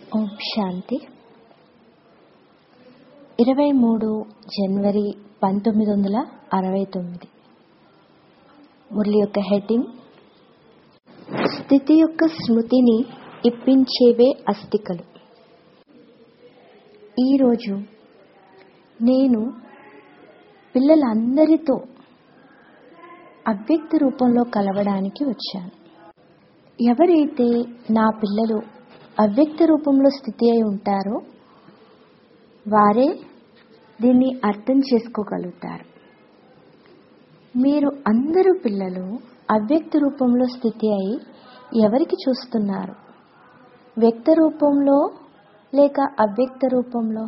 ఓం శాంతి ఇరవై మూడు జనవరి పంతొమ్మిది వందల అరవై తొమ్మిది మురళి యొక్క హెడ్డింగ్ స్థితి యొక్క స్మృతిని ఇప్పించేవే అస్థికలు ఈరోజు నేను పిల్లలందరితో అవ్యక్త రూపంలో కలవడానికి వచ్చాను ఎవరైతే నా పిల్లలు అవ్యక్త రూపంలో స్థితి అయి ఉంటారో వారే దీన్ని అర్థం చేసుకోగలుగుతారు మీరు అందరూ పిల్లలు అవ్యక్త రూపంలో స్థితి అయి ఎవరికి చూస్తున్నారు వ్యక్త రూపంలో లేక అవ్యక్త రూపంలో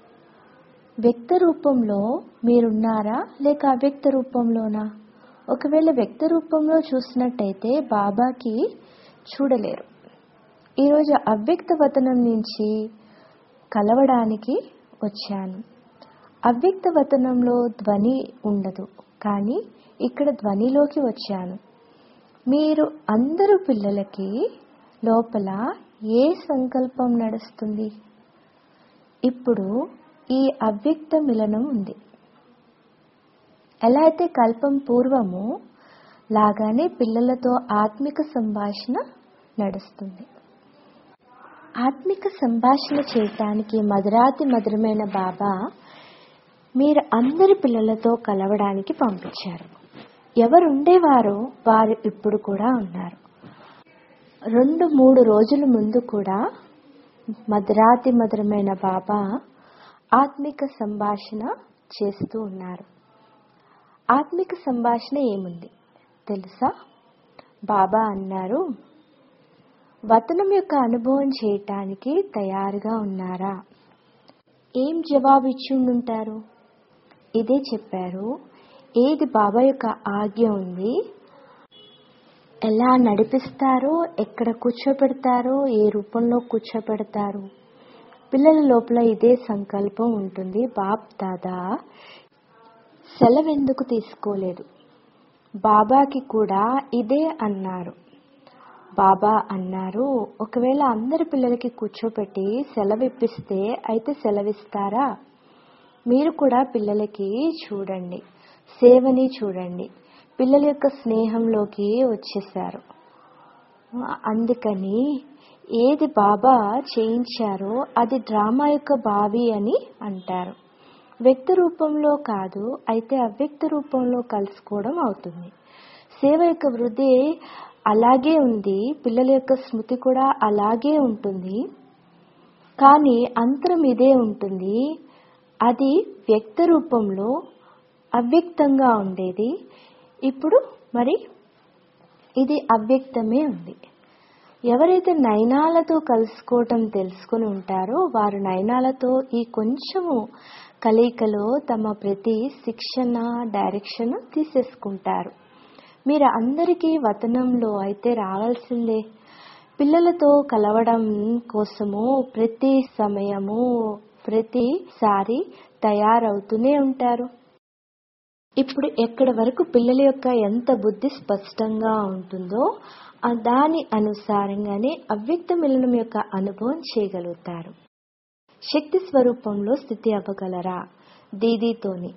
వ్యక్త రూపంలో మీరున్నారా లేక అవ్యక్త రూపంలోనా ఒకవేళ వ్యక్త రూపంలో చూసినట్టయితే బాబాకి చూడలేరు ఈరోజు అవ్యక్త వతనం నుంచి కలవడానికి వచ్చాను అవ్యక్త వతనంలో ధ్వని ఉండదు కానీ ఇక్కడ ధ్వనిలోకి వచ్చాను మీరు అందరూ పిల్లలకి లోపల ఏ సంకల్పం నడుస్తుంది ఇప్పుడు ఈ అవ్యక్త మిలనం ఉంది ఎలా అయితే కల్పం పూర్వము లాగానే పిల్లలతో ఆత్మిక సంభాషణ నడుస్తుంది ఆత్మిక సంభాషణ చేయటానికి మధురాతి మధురమైన బాబా మీరు అందరి పిల్లలతో కలవడానికి పంపించారు ఎవరు ఉండేవారో వారు ఇప్పుడు కూడా ఉన్నారు రెండు మూడు రోజుల ముందు కూడా మధురాతి మధురమైన బాబా ఆత్మిక సంభాషణ చేస్తూ ఉన్నారు ఆత్మిక సంభాషణ ఏముంది తెలుసా బాబా అన్నారు వతనం యొక్క అనుభవం చేయటానికి తయారుగా ఉన్నారా ఏం జవాబు ఇచ్చి ఉండుంటారు ఇదే చెప్పారు ఏది బాబా యొక్క ఆజ్ఞ ఉంది ఎలా నడిపిస్తారో ఎక్కడ కూర్చోపెడతారో ఏ రూపంలో కూర్చోపెడతారు పిల్లల లోపల ఇదే సంకల్పం ఉంటుంది బాప్ దాదా సెలవెందుకు తీసుకోలేదు బాబాకి కూడా ఇదే అన్నారు బాబా అన్నారు ఒకవేళ అందరి పిల్లలకి కూర్చోపెట్టి సెలవు ఇప్పిస్తే అయితే సెలవిస్తారా మీరు కూడా పిల్లలకి చూడండి సేవని చూడండి పిల్లల యొక్క స్నేహంలోకి వచ్చేసారు అందుకని ఏది బాబా చేయించారో అది డ్రామా యొక్క బావి అని అంటారు వ్యక్త రూపంలో కాదు అయితే అవ్యక్త రూపంలో కలుసుకోవడం అవుతుంది సేవ యొక్క వృద్ధి అలాగే ఉంది పిల్లల యొక్క స్మృతి కూడా అలాగే ఉంటుంది కానీ అంతరం ఇదే ఉంటుంది అది వ్యక్త రూపంలో అవ్యక్తంగా ఉండేది ఇప్పుడు మరి ఇది అవ్యక్తమే ఉంది ఎవరైతే నయనాలతో కలుసుకోవటం తెలుసుకుని ఉంటారో వారు నయనాలతో ఈ కొంచెము కలయికలో తమ ప్రతి శిక్షణ డైరెక్షన్ తీసేసుకుంటారు మీరు అందరికీ వతనంలో అయితే రావాల్సిందే పిల్లలతో కలవడం కోసము ప్రతి సమయము ప్రతిసారి తయారవుతూనే ఉంటారు ఇప్పుడు ఎక్కడి వరకు పిల్లల యొక్క ఎంత బుద్ధి స్పష్టంగా ఉంటుందో దాని అనుసారంగానే అవ్యక్త మిలనం యొక్క అనుభవం చేయగలుగుతారు శక్తి స్వరూపంలో స్థితి అవ్వగలరా దీదీతోని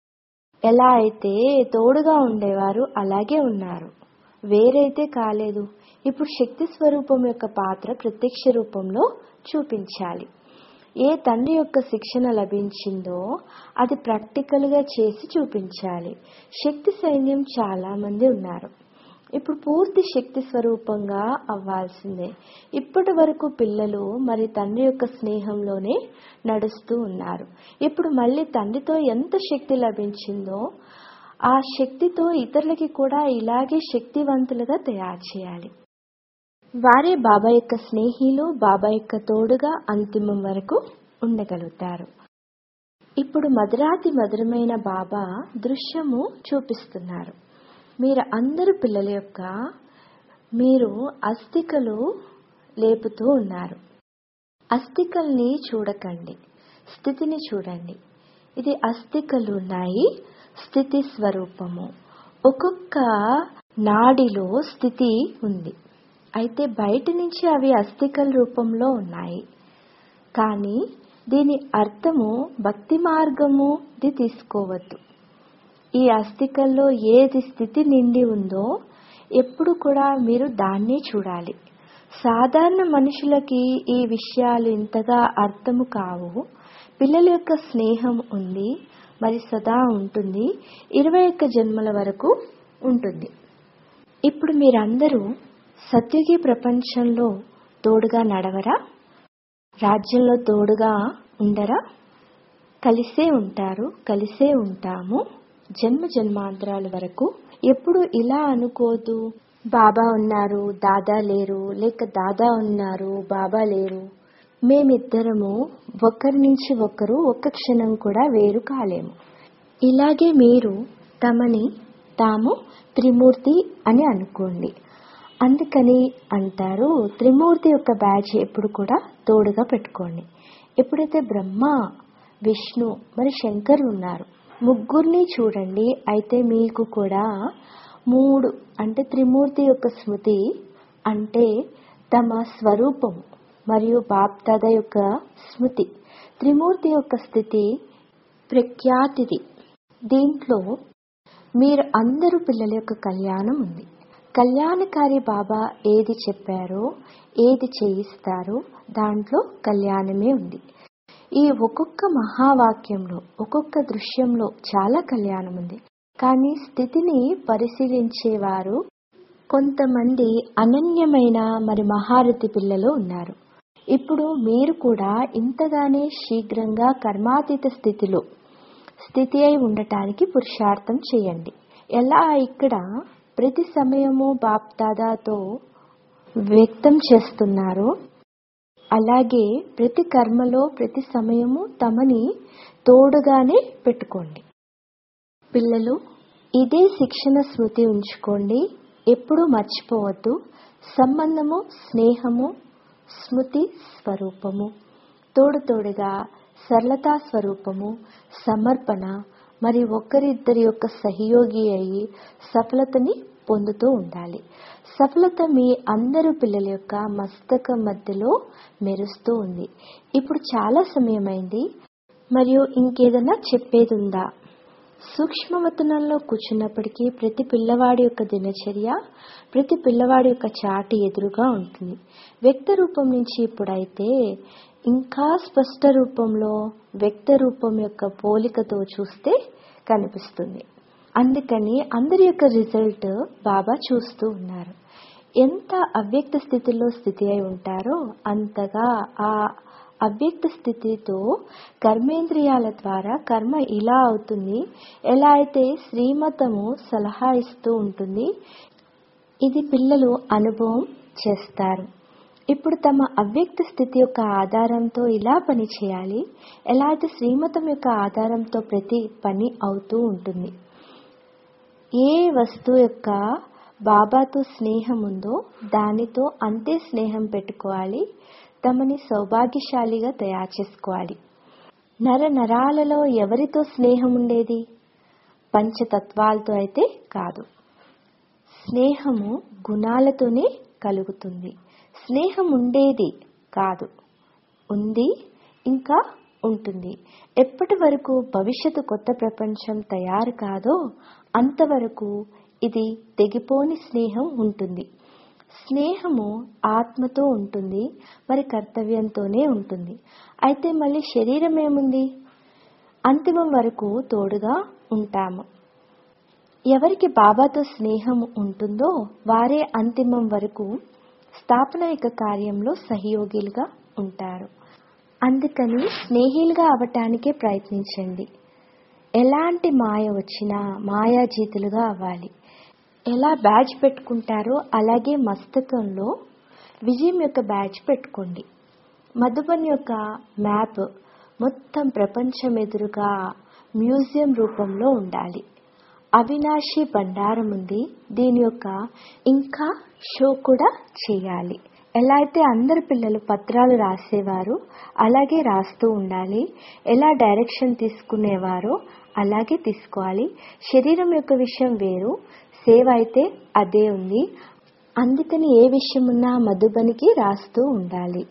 ఎలా అయితే తోడుగా ఉండేవారు అలాగే ఉన్నారు వేరైతే కాలేదు ఇప్పుడు శక్తి స్వరూపం యొక్క పాత్ర ప్రత్యక్ష రూపంలో చూపించాలి ఏ తండ్రి యొక్క శిక్షణ లభించిందో అది ప్రాక్టికల్గా చేసి చూపించాలి శక్తి సైన్యం చాలా మంది ఉన్నారు ఇప్పుడు పూర్తి శక్తి స్వరూపంగా అవ్వాల్సిందే ఇప్పటి వరకు పిల్లలు మరి తండ్రి యొక్క స్నేహంలోనే నడుస్తూ ఉన్నారు ఇప్పుడు మళ్ళీ తండ్రితో ఎంత శక్తి లభించిందో ఆ శక్తితో ఇతరులకి కూడా ఇలాగే శక్తివంతులుగా తయారు చేయాలి వారే బాబా యొక్క స్నేహిలు బాబా యొక్క తోడుగా అంతిమం వరకు ఉండగలుగుతారు ఇప్పుడు మధురాతి మధురమైన బాబా దృశ్యము చూపిస్తున్నారు మీరు అందరు పిల్లల యొక్క మీరు అస్థికలు లేపుతూ ఉన్నారు అస్థికల్ని చూడకండి స్థితిని చూడండి ఇది అస్థికలు ఉన్నాయి స్థితి స్వరూపము ఒక్కొక్క నాడిలో స్థితి ఉంది అయితే బయట నుంచి అవి అస్థికల రూపంలో ఉన్నాయి కానీ దీని అర్థము భక్తి మార్గముది తీసుకోవద్దు ఈ అస్థికల్లో ఏది స్థితి నిండి ఉందో ఎప్పుడు కూడా మీరు దాన్నే చూడాలి సాధారణ మనుషులకి ఈ విషయాలు ఇంతగా అర్థము కావు పిల్లల యొక్క స్నేహం ఉంది మరి సదా ఉంటుంది ఇరవై ఒక్క జన్మల వరకు ఉంటుంది ఇప్పుడు మీరందరూ సత్యుగి ప్రపంచంలో తోడుగా నడవరా రాజ్యంలో తోడుగా ఉండరా కలిసే ఉంటారు కలిసే ఉంటాము జన్మ జన్మాంతరాల వరకు ఎప్పుడు ఇలా అనుకోదు బాబా ఉన్నారు దాదా లేరు లేక దాదా ఉన్నారు బాబా లేరు మేమిద్దరము ఒకరి నుంచి ఒకరు ఒక్క క్షణం కూడా వేరు కాలేము ఇలాగే మీరు తమని తాము త్రిమూర్తి అని అనుకోండి అందుకని అంటారు త్రిమూర్తి యొక్క బ్యాచ్ ఎప్పుడు కూడా తోడుగా పెట్టుకోండి ఎప్పుడైతే బ్రహ్మ విష్ణు మరి శంకర్ ఉన్నారు ముగ్గురిని చూడండి అయితే మీకు కూడా మూడు అంటే త్రిమూర్తి యొక్క స్మృతి అంటే తమ స్వరూపం మరియు బాప్దాద యొక్క స్మృతి త్రిమూర్తి యొక్క స్థితి ప్రఖ్యాతిది దీంట్లో మీరు అందరూ పిల్లల యొక్క కళ్యాణం ఉంది కళ్యాణకారి బాబా ఏది చెప్పారో ఏది చేయిస్తారో దాంట్లో కళ్యాణమే ఉంది ఈ ఒక్కొక్క మహావాక్యంలో ఒక్కొక్క దృశ్యంలో చాలా కళ్యాణం ఉంది కానీ స్థితిని పరిశీలించేవారు కొంతమంది అనన్యమైన మరి మహారథి పిల్లలు ఉన్నారు ఇప్పుడు మీరు కూడా ఇంతగానే శీఘ్రంగా కర్మాతీత స్థితిలో స్థితి అయి ఉండటానికి పురుషార్థం చేయండి ఎలా ఇక్కడ ప్రతి సమయము బాప్దాదాతో వ్యక్తం చేస్తున్నారో అలాగే ప్రతి కర్మలో ప్రతి సమయము తమని తోడుగానే పెట్టుకోండి పిల్లలు ఇదే శిక్షణ స్మృతి ఉంచుకోండి ఎప్పుడూ మర్చిపోవద్దు సంబంధము స్నేహము స్మృతి స్వరూపము తోడు తోడుగా సరళతా స్వరూపము సమర్పణ మరి ఒకరిద్దరి యొక్క సహయోగి అయి సఫలతని పొందుతూ ఉండాలి సఫలత మీ అందరు పిల్లల యొక్క మస్తకం మధ్యలో మెరుస్తూ ఉంది ఇప్పుడు చాలా సమయమైంది మరియు ఇంకేదన్నా చెప్పేది ఉందా సూక్ష్మవతనంలో కూర్చున్నప్పటికీ ప్రతి పిల్లవాడి యొక్క దినచర్య ప్రతి పిల్లవాడి యొక్క చాటి ఎదురుగా ఉంటుంది వ్యక్త రూపం నుంచి ఇప్పుడైతే ఇంకా స్పష్ట రూపంలో వ్యక్త రూపం యొక్క పోలికతో చూస్తే కనిపిస్తుంది అందుకని అందరి యొక్క రిజల్ట్ బాబా చూస్తూ ఉన్నారు ఎంత అవ్యక్త స్థితిలో స్థితి అయి ఉంటారో అంతగా ఆ అవ్యక్త స్థితితో కర్మేంద్రియాల ద్వారా కర్మ ఇలా అవుతుంది ఎలా అయితే శ్రీమతము సలహా ఇస్తూ ఉంటుంది ఇది పిల్లలు అనుభవం చేస్తారు ఇప్పుడు తమ అవ్యక్త స్థితి యొక్క ఆధారంతో ఇలా పని చేయాలి ఎలా అయితే శ్రీమతం యొక్క ఆధారంతో ప్రతి పని అవుతూ ఉంటుంది ఏ వస్తువు యొక్క బాబాతో స్నేహం ఉందో దానితో అంతే స్నేహం పెట్టుకోవాలి తమని సౌభాగ్యశాలిగా తయారు చేసుకోవాలి నర నరాలలో ఎవరితో స్నేహం ఉండేది పంచతత్వాలతో అయితే కాదు స్నేహము గుణాలతోనే కలుగుతుంది స్నేహం ఉండేది కాదు ఉంది ఇంకా ఉంటుంది ఎప్పటి వరకు భవిష్యత్తు కొత్త ప్రపంచం తయారు కాదో అంతవరకు ఇది తెగిపోని స్నేహం ఉంటుంది స్నేహము ఆత్మతో ఉంటుంది మరి కర్తవ్యంతోనే ఉంటుంది అయితే మళ్ళీ శరీరం ఏముంది అంతిమం వరకు తోడుగా ఉంటాము ఎవరికి బాబాతో స్నేహం ఉంటుందో వారే అంతిమం వరకు స్థాపన యొక్క కార్యంలో సహయోగిలుగా ఉంటారు అందుకని స్నేహిలుగా అవటానికే ప్రయత్నించండి ఎలాంటి మాయ వచ్చినా మాయాజీతులుగా అవ్వాలి ఎలా బ్యాడ్జ్ పెట్టుకుంటారో అలాగే మస్తకంలో విజయం యొక్క బ్యాడ్జ్ పెట్టుకోండి మధుబన్ యొక్క మ్యాప్ మొత్తం ప్రపంచం ఎదురుగా మ్యూజియం రూపంలో ఉండాలి అవినాశి బండారం ఉంది దీని యొక్క ఇంకా షో కూడా చేయాలి ఎలా అయితే అందరు పిల్లలు పత్రాలు రాసేవారు అలాగే రాస్తూ ఉండాలి ఎలా డైరెక్షన్ తీసుకునేవారో అలాగే తీసుకోవాలి శరీరం యొక్క విషయం వేరు సేవ అయితే అదే ఉంది అందుకని ఏ విషయం ఉన్నా మధుబనికి రాస్తూ ఉండాలి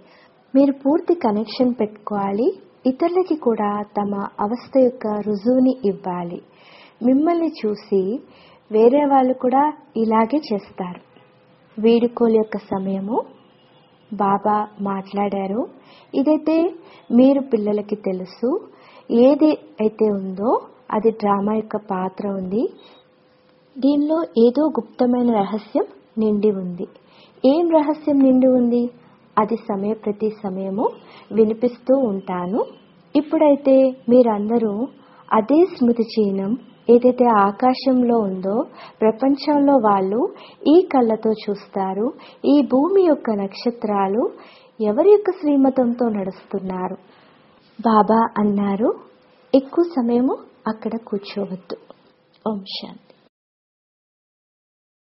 మీరు పూర్తి కనెక్షన్ పెట్టుకోవాలి ఇతరులకి కూడా తమ అవస్థ యొక్క రుజువుని ఇవ్వాలి మిమ్మల్ని చూసి వేరే వాళ్ళు కూడా ఇలాగే చేస్తారు వీడుకోలు యొక్క సమయము బాబా మాట్లాడారు ఇదైతే మీరు పిల్లలకి తెలుసు ఏది అయితే ఉందో అది డ్రామా యొక్క పాత్ర ఉంది దీనిలో ఏదో గుప్తమైన రహస్యం నిండి ఉంది ఏం రహస్యం నిండి ఉంది అది సమయ ప్రతి సమయము వినిపిస్తూ ఉంటాను ఇప్పుడైతే మీరందరూ అదే స్మృతి చిహ్నం ఏదైతే ఆకాశంలో ఉందో ప్రపంచంలో వాళ్ళు ఈ కళ్ళతో చూస్తారు ఈ భూమి యొక్క నక్షత్రాలు ఎవరి యొక్క శ్రీమతంతో నడుస్తున్నారు బాబా అన్నారు ఎక్కువ సమయము అక్కడ కూర్చోవద్దు ఓం శాంతి